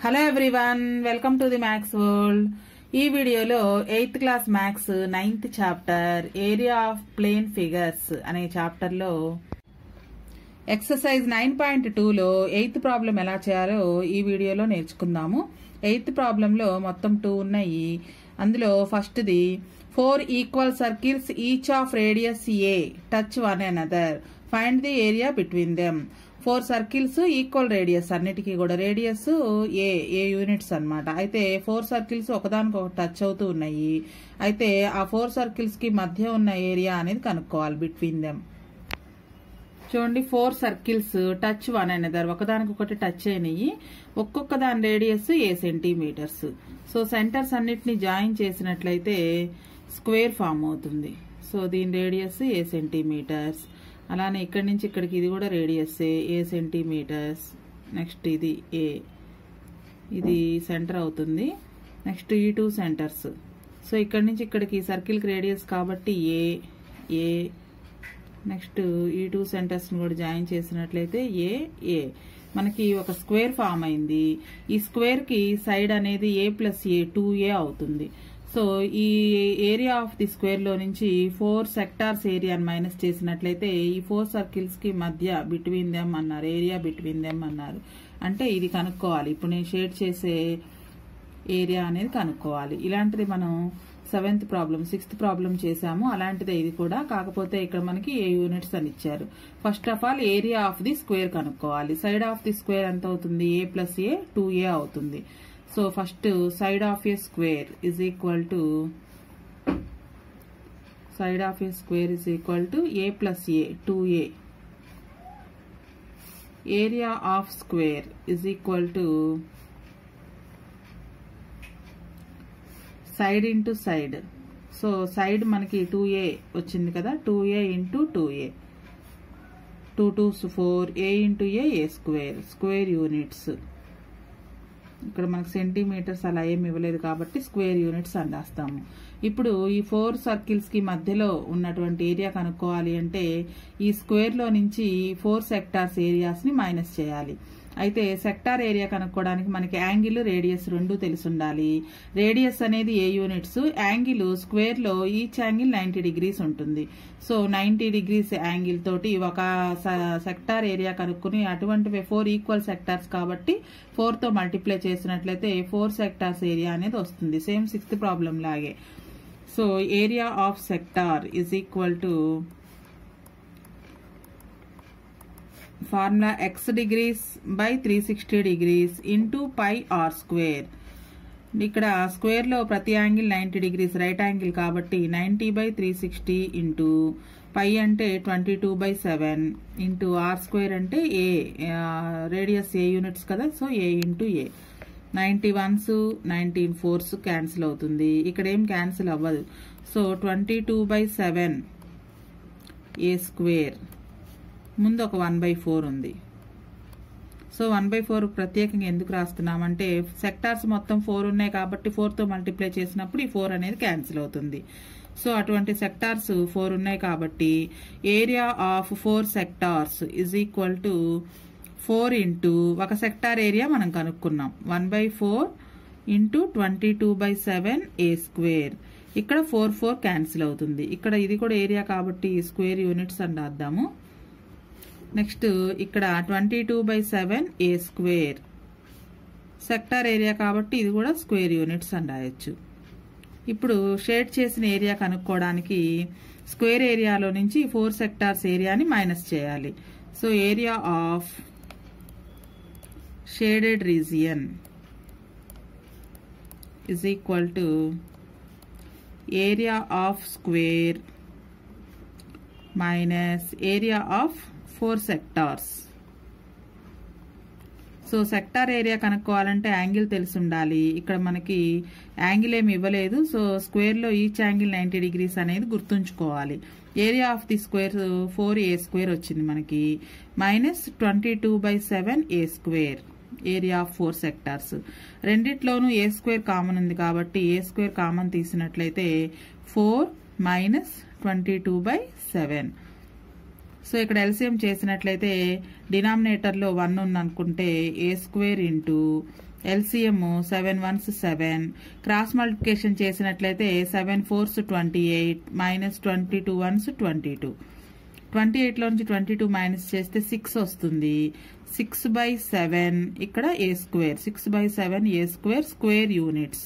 Hello everyone welcome to the maths world ఈ వీడియోలో eighth class maths ninth chapter area of plane figures అనే chapter లో exercise nine point టూలో eighth problem ఎలా చేయాలో ఈ వీడియోలో నేర్చుకుందాము ఎయిత్ ప్రాబ్లంలో మొత్తం టూ ఉన్నాయి అందులో ఫస్ట్ది four equal circles each of radius A touch one another find the area between them four circles equal radius అన్నిటికీ కూడా రేడియస్ ఏ ఏ యూనిట్స్ అన్నమాట అయితే ఫోర్ సర్కిల్స్ ఒకదానికి ఒక టచ్ అవుతూ ఉన్నాయి అయితే ఆ ఫోర్ సర్కిల్స్ కి మధ్య ఉన్న ఏరియా అనేది కనుక్కోవాలి బిట్వీన్ దెమ్ చూడండి ఫోర్ సర్కిల్స్ టచ్ వన్ అనేదారు ఒకదానికొకటి టచ్ అయినాయి ఒక్కొక్క దాని radius A centimeters so centers అన్నిటిని జాయిన్ చేసినట్లయితే స్క్వేర్ ఫామ్ అవుతుంది సో దీని రేడియస్ ఏ సెంటీమీటర్స్ అలానే ఇక్కడి నుంచి ఇక్కడికి ఇది కూడా రేడియస్ ఏ సెంటీమీటర్స్ నెక్స్ట్ ఇది ఏ ఇది సెంటర్ అవుతుంది నెక్స్ట్ ఈ టూ సెంటర్స్ సో ఇక్కడి నుంచి ఇక్కడికి సర్కిల్కి రేడియస్ కాబట్టి ఏ ఏ నెక్స్ట్ ఈ టూ సెంటర్స్ని కూడా జాయిన్ చేసినట్లయితే ఏ ఏ మనకి ఒక స్క్వేర్ ఫామ్ అయింది ఈ స్క్వేర్కి సైడ్ అనేది ఏ ప్లస్ ఏ టూ ఏ అవుతుంది సో ఈ ఏరియా ఆఫ్ ది స్క్వేర్లో నుంచి ఫోర్ సెక్టార్స్ ఏరియాని మైనస్ చేసినట్లయితే ఈ ఫోర్ సర్కిల్స్కి మధ్య బిట్వీన్ దెమ్ అన్నారు ఏరియా బిట్వీన్ దెమ్ అన్నారు అంటే ఇది కనుక్కోవాలి ఇప్పుడు నేను షేడ్ చేసే ఏరియా అనేది కనుక్కోవాలి ఇలాంటిది మనం సెవెంత్ ప్రాబ్లం సిక్స్త్ ప్రాబ్లం చేసాము అలాంటిదే ఇది కూడా కాకపోతే ఇక్కడ మనకి ఏ యూనిట్స్ అని ఇచ్చారు first of all area of the square కనుక్కోవాలి సైడ్ ఆఫ్ ది స్క్వేర్ ఎంత అవుతుంది A plus A two A అవుతుంది so first side of A square is equal to side of A square is equal to A plus A two A area of square is equal to side into side so side మనకి two A వచ్చింది కదా two A into two A two two four A into A A square square units ఇక్కడ మనకు centimetres అలా ఏమి ఇవ్వలేదు కాబట్టి square units అని రాస్తాము ఇప్పుడు ఈ ఫోర్ సర్కిల్స్ కి మధ్యలో ఉన్నటువంటి ఏరియా కనుక్కోవాలి అంటే ఈ స్క్వేర్ లో నుంచి ఫోర్ సెక్టార్స్ ఏరియాస్ ని మైనస్ చేయాలి అయితే సెక్టార్ ఏరియా కనుక్కోవడానికి మనకి యాంగిల్ రేడియస్ రెండు తెలిసి ఉండాలి రేడియస్ అనేది ఏ యూనిట్స్ యాంగిల్ స్క్వేర్ లో ఈచ్ యాంగిల్ నైన్టీ డిగ్రీస్ ఉంటుంది సో నైన్టీ డిగ్రీస్ యాంగిల్ తోటి ఒక సెక్టార్ ఏరియా కనుక్కుని అటువంటివి ఫోర్ ఈక్వల్ సెక్టార్స్ కాబట్టి ఫోర్ తో మల్టిప్లై చేసినట్లయితే ఫోర్ సెక్టార్స్ ఏరియా అనేది వస్తుంది సేమ్ సిక్స్త్ ప్రాబ్లం లాగే so area of sector is equal to formula X degrees by three sixty degrees into pi are square ఇక్కడ square లో ప్రతి angle ninety degrees right angle కాబట్టి ninety by three sixty into pi అంటే twenty two by seven into R square అంటే A radius A units కదా so A into A ninety ones nineteen fours cancel అవుతుంది ఇక్కడ ఏం cancel అవ్వదు so twenty two by seven A square ముందు ఒక one by four ఉంది so one by four ప్రత్యేకంగా ఎందుకు రాస్తున్నామంటే సెక్టార్స్ మొత్తం ఫోర్ ఉన్నాయి కాబట్టి ఫోర్తో మల్టిప్లై చేసినప్పుడు ఈ ఫోర్ అనేది క్యాన్సిల్ అవుతుంది సో అటువంటి సెక్టార్స్ ఫోర్ ఉన్నాయి కాబట్టి area of four sectors is equal to four into ఒక సెక్టార్ ఏరియా మనం కనుక్కున్నాం one by four into twenty two by seven A square ఇక్కడ ఫోర్ ఫోర్ క్యాన్సిల్ అవుతుంది ఇక్కడ ఇది కూడా ఏరియా కాబట్టి స్క్వేర్ యూనిట్స్ అని రాద్దాము నెక్స్ట్ ఇక్కడ twenty two by seven A square sector area కాబట్టి ఇది కూడా స్క్వేర్ యూనిట్స్ అని రాయొచ్చు ఇప్పుడు షేడ్ చేసిన ఏరియా కనుక్కోవడానికి స్క్వేర్ ఏరియాలో నుంచి ఫోర్ సెక్టార్స్ ఏరియాని మైనస్ చేయాలి so area of shaded region is equal to area of square minus area of four sectors so sector area కనుక్కోవాలంటే యాంగిల్ తెలిసి ఉండాలి ఇక్కడ మనకి యాంగిల్ ఏమి ఇవ్వలేదు సో స్క్వేర్లో ఈచ్ యాంగిల్ నైంటీ డిగ్రీస్ అనేది గుర్తుంచుకోవాలి area of the square four A square వచ్చింది మనకి minus twenty two by seven A square area of four sectors రెండిట్లోనూ ఏ స్క్వేర్ కామన్ ఉంది కాబట్టి ఏ స్క్వేర్ కామన్ తీసినట్లయితే four minus twenty two by seven so ఇక్కడ LCM చేసినట్లయితే డినామినేటర్లో one ఉంది అనుకుంటే A square into LCM seven ones seven cross multiplication చేసినట్లయితే seven fours twenty eight minus twenty two ones twenty two twenty ఎయిట్లో నుంచి twenty two minus చేస్తే six వస్తుంది సిక్స్ బై సెవెన్ ఇక్కడ A square six by seven A square square units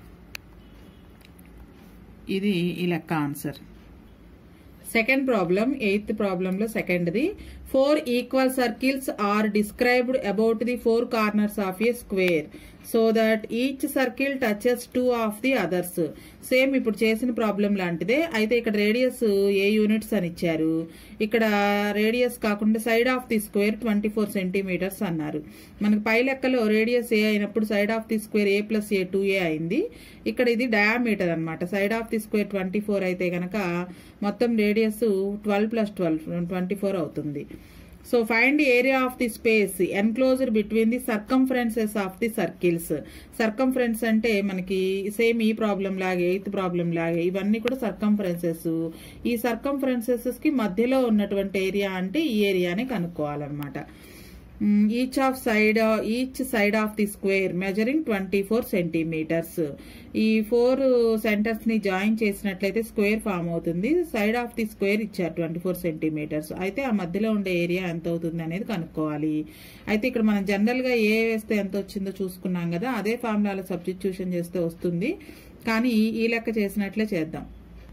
ఇది ఈ లెక్క answer second problem eighth ప్రాబ్లంలో సెకండ్ది four equal circles are described about the four corners of A square so that each circle touches two of the others same ఇప్పుడు చేసిన problem లాంటిదే అయితే ఇక్కడ రేడియస్ ఏ యూనిట్స్ అని ఇచ్చారు ఇక్కడ రేడియస్ కాకుండా side of the square twenty four centimeters అన్నారు మనకు పై లెక్కలో రేడియస్ ఏ అయినప్పుడు side of the square a plus A two a అయింది ఇక్కడ ఇది డయామీటర్ అనమాట side of the square twenty four అయితే గనక మొత్తం radius twelve plus twelve twenty four అవుతుంది so find area of the space enclosure between the circumferences of the circles circumference అంటే మనకి సేమ్ ఈ ప్రాబ్లం లాగే ఎయిత్ ప్రాబ్లం లాగే ఇవన్నీ కూడా సర్కంఫరెన్సెస్ ఈ సర్కంఫరెన్సెస్ కి మధ్యలో ఉన్నటువంటి ఏరియా అంటే ఈ ఏరియాని కనుక్కోవాలన్నమాట each of side each side of the square measuring twenty four centimeters ఈ ఫోర్ సెంటర్స్ ని జాయిన్ చేసినట్లయితే స్క్వేర్ ఫామ్ అవుతుంది సైడ్ ఆఫ్ ది స్క్వేర్ ఇచ్చారు ట్వంటీ ఫోర్ సెంటీమీటర్స్ అయితే ఆ మధ్యలో ఉండే ఏరియా ఎంత అవుతుంది అనేది కనుక్కోవాలి అయితే ఇక్కడ మనం జనరల్ గా ఏ వేస్తే ఎంత వచ్చిందో చూసుకున్నాం కదా అదే ఫార్ములాలో సబ్స్టిట్యూషన్ చేస్తే వస్తుంది కానీ ఈ లెక్క చేసినట్లే చేద్దాం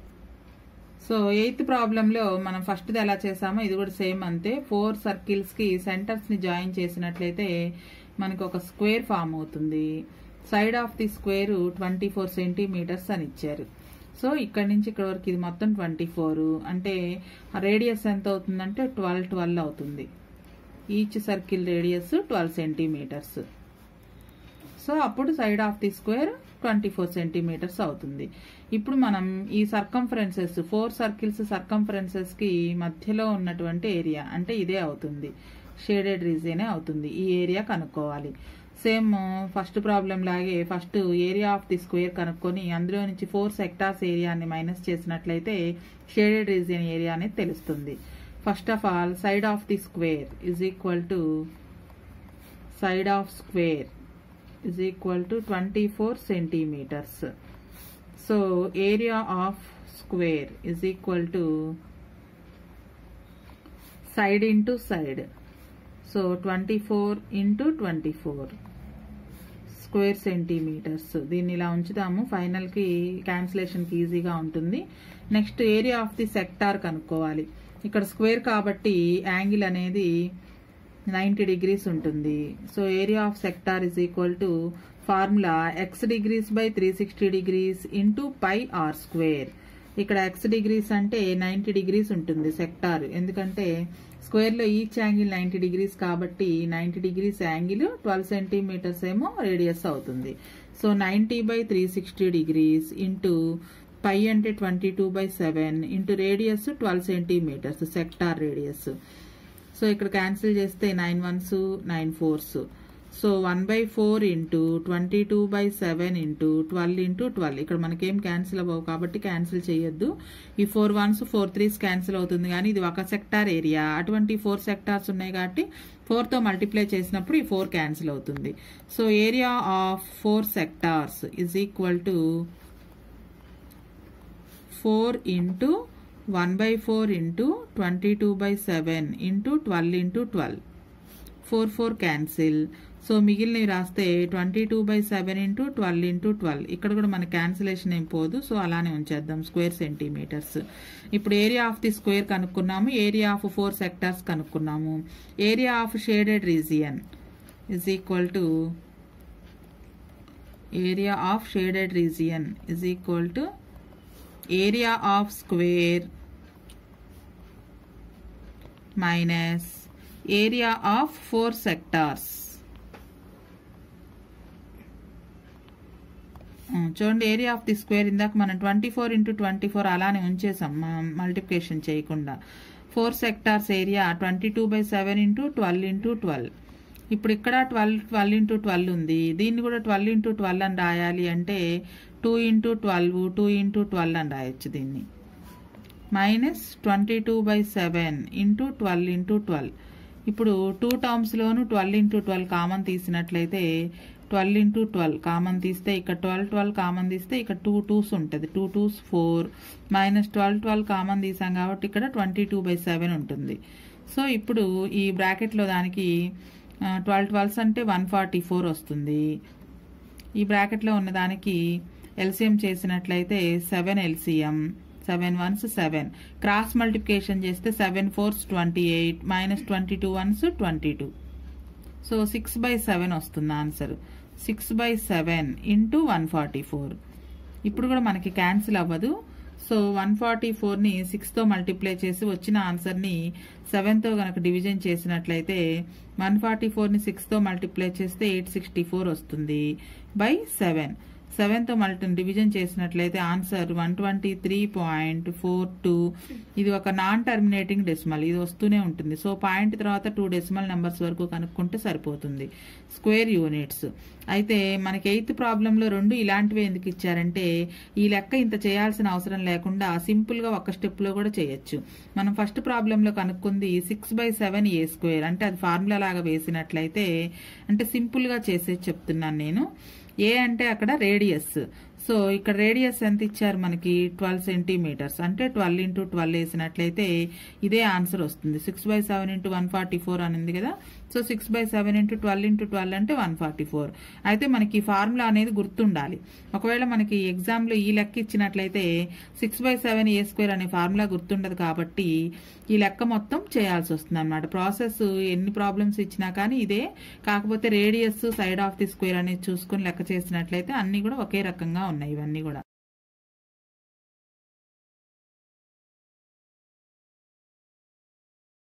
సో ఎయిత్ ప్రాబ్లంలో మనం ఫస్ట్ది ఎలా చేసామో ఇది కూడా సేమ్ అంతే ఫోర్ సర్కిల్స్ కి సెంటర్స్ ని జాయిన్ చేసినట్లయితే మనకు ఒక స్క్వేర్ ఫామ్ అవుతుంది side of the square twenty four centimeters అని ఇచ్చారు సో ఇక్కడ నుంచి ఇక్కడ వరకు ఇది మొత్తం ట్వంటీ ఫోర్ అంటే రేడియస్ ఎంత అవుతుందంటే ట్వెల్వ్ ట్వెల్వ్ అవుతుంది each circle radius twelve centimeters so అప్పుడు side of the square twenty four centimeters అవుతుంది ఇప్పుడు మనం ఈ సర్కంఫరెన్సెస్ ఫోర్ సర్కిల్స్ సర్కంఫరెన్సెస్ కి మధ్యలో ఉన్నటువంటి ఏరియా అంటే ఇదే అవుతుంది షేడెడ్ రీజియనే అవుతుంది ఈ ఏరియా కనుక్కోవాలి సేమ్ ఫస్ట్ ప్రాబ్లం లాగే first area of the square కనుక్కొని అందులో నుంచి ఫోర్ సెక్టార్స్ ఏరియాని మైనస్ చేసినట్లయితే షేడెడ్ రీజియన్ ఏరియా అనేది తెలుస్తుంది first of all side of the square is equal to side of square is equal to 24 centimeters. So area of square is equal to side into side. So 24 into 24 square centimeters దీన్ని ఇలా ఉంచుదాము final కి cancellation కి ఈజీగా ఉంటుంది next area of the sector కనుక్కోవాలి ఇక్కడ square కాబట్టి యాంగిల్ అనేది నైంటీ డిగ్రీస్ ఉంటుంది so area of sector is equal to formula X degrees by three sixty degrees into pi are square ఇక్కడ ఎక్స్ డిగ్రీస్ అంటే నైంటీ డిగ్రీస్ ఉంటుంది sector ఎందుకంటే square లో ఈచ్ యాంగిల్ నైంటీ డిగ్రీస్ కాబట్టి ninety degrees angle twelve centimeters ఏమో radius అవుతుంది so ninety by three sixty degrees into pi అంటే twenty two by seven into radius twelve centimeters sector radius so ఇక్కడ cancel చేస్తే nine ones nine fours so one by four into twenty two by seven into twelve into twelve ఇక్కడ మనకేం cancel అవ్వవు కాబట్టి cancel చేయొద్దు ఈ four ones four threes cancel అవుతుంది కానీ ఇది ఒక సెక్టార్ ఏరియా అటువంటి ఫోర్ సెక్టార్స్ ఉన్నాయి కాబట్టి ఫోర్తో మల్టిప్లై చేసినప్పుడు ఈ ఫోర్ క్యాన్సిల్ అవుతుంది so area of four sectors is equal to four into one by four into twenty two by seven into twelve into twelve four four cancel so మిగిలినవి రాస్తే twenty two by seven into twelve into twelve ఇక్కడ కూడా మన cancellation ఏం పోదు so అలానే ఉంచేద్దాం square centimeters ఇప్పుడు ఏరియా ఆఫ్ ది స్క్వేర్ కనుక్కున్నాము ఏరియా ఆఫ్ ఫోర్ సెక్టార్స్ కనుక్కున్నాము area of shaded region is equal to area of shaded region is equal to area of square minus area of four sectors చూడండి area of the square ఇందాక మనం twenty four into twenty four అలానే ఉంచేసాం multiplication చేయకుండా four sectors area twenty two by seven into twelve into twelve ఇప్పుడు ఇక్కడ twelve twelve into twelve ఉంది దీన్ని కూడా ట్వెల్వ్ ఇంటూ ట్వెల్వ్ అని రాయాలి అంటే two into twelve two into twelve అని రాయొచ్చు దీన్ని minus twenty two by seven into twelve into twelve ఇప్పుడు టూ టర్మ్స్లోను ట్వెల్వ్ ఇంటూ ట్వెల్వ్ కామన్ తీసినట్లయితే ట్వెల్వ్ ఇంటూ ట్వెల్వ్ కామన్ తీస్తే ఇక్కడ ట్వెల్వ్ ట్వెల్వ్ కామన్ తీస్తే ఇక్కడ టూ టూస్ ఉంటుంది two twos four minus twelve twelve common తీసాం కాబట్టి ఇక్కడ ట్వంటీ టూ బై సెవెన్ ఉంటుంది సో ఇప్పుడు ఈ బ్రాకెట్లో దానికి ట్వెల్వ్ ట్వెల్వ్స్ అంటే వన్ ఫార్టీ ఫోర్ వస్తుంది ఈ బ్రాకెట్లో ఉన్న దానికి ఎల్సిఎం చేసినట్లయితే seven LCM seven ones seven cross multiplication చేస్తే seven fours twenty eight minus twenty two ones twenty two so six by seven వస్తుంది answer six by seven into one forty four ఇప్పుడు కూడా మనకి క్యాన్సిల్ అవ్వదు so one forty ఫోర్ని సిక్స్తో multiply చేసి వచ్చిన ఆన్సర్ని సెవెన్తో కనుక డివిజన్ చేసినట్లయితే వన్ ఫార్టీ ఫోర్ని సిక్స్తో మల్టిప్లై చేస్తే ఎయిట్ సిక్స్టీ ఫోర్ వస్తుంది బై సెవెన్ సెవెన్తో మల్టి డివిజన్ చేసినట్లయితే answer one twenty three point four two ఇది ఒక నాన్ టర్మినేటింగ్ డెసిమల్ ఇది వస్తూనే ఉంటుంది సో పాయింట్ తర్వాత టూ డెసిమల్ నెంబర్స్ వరకు కనుక్కుంటే సరిపోతుంది స్క్వేర్ యూనిట్స్ అయితే మనకి ఎయిత్ ప్రాబ్లంలో రెండు ఇలాంటివి ఎందుకు ఇచ్చారంటే ఈ లెక్క ఇంత చేయాల్సిన అవసరం లేకుండా సింపుల్గా ఒక స్టెప్లో కూడా చేయొచ్చు మనం ఫస్ట్ ప్రాబ్లంలో కనుక్కుంది six by seven A square అంటే అది ఫార్ములా లాగా వేసినట్లయితే అంటే సింపుల్గా చేసేది చెప్తున్నాను నేను ఏ అంటే అక్కడ రేడియస్ సో ఇక్కడ రేడియస్ ఎంత ఇచ్చారు మనకి ట్వెల్వ్ సెంటీమీటర్స్ అంటే ట్వెల్వ్ ఇంటూ ట్వెల్వ్ వేసినట్లయితే ఇదే ఆన్సర్ వస్తుంది six by seven into one forty four అనింది కదా so six by seven into twelve into twelve అంటే వన్ ఫార్టీ ఫోర్ అయితే మనకి ఈ ఫార్ములా అనేది గుర్తుండాలి ఒకవేళ మనకి ఎగ్జామ్లో ఈ లెక్క ఇచ్చినట్లయితే six by seven A square అనే ఫార్ములా గుర్తుండదు కాబట్టి ఈ లెక్క మొత్తం చేయాల్సి వస్తుంది అనమాట ప్రాసెస్ ఎన్ని ప్రాబ్లమ్స్ ఇచ్చినా కానీ ఇదే కాకపోతే radius side of the square అనేది చూసుకుని లెక్క చేసినట్లయితే అన్ని కూడా ఒకే రకంగా ఉన్నాయి ఇవన్నీ కూడా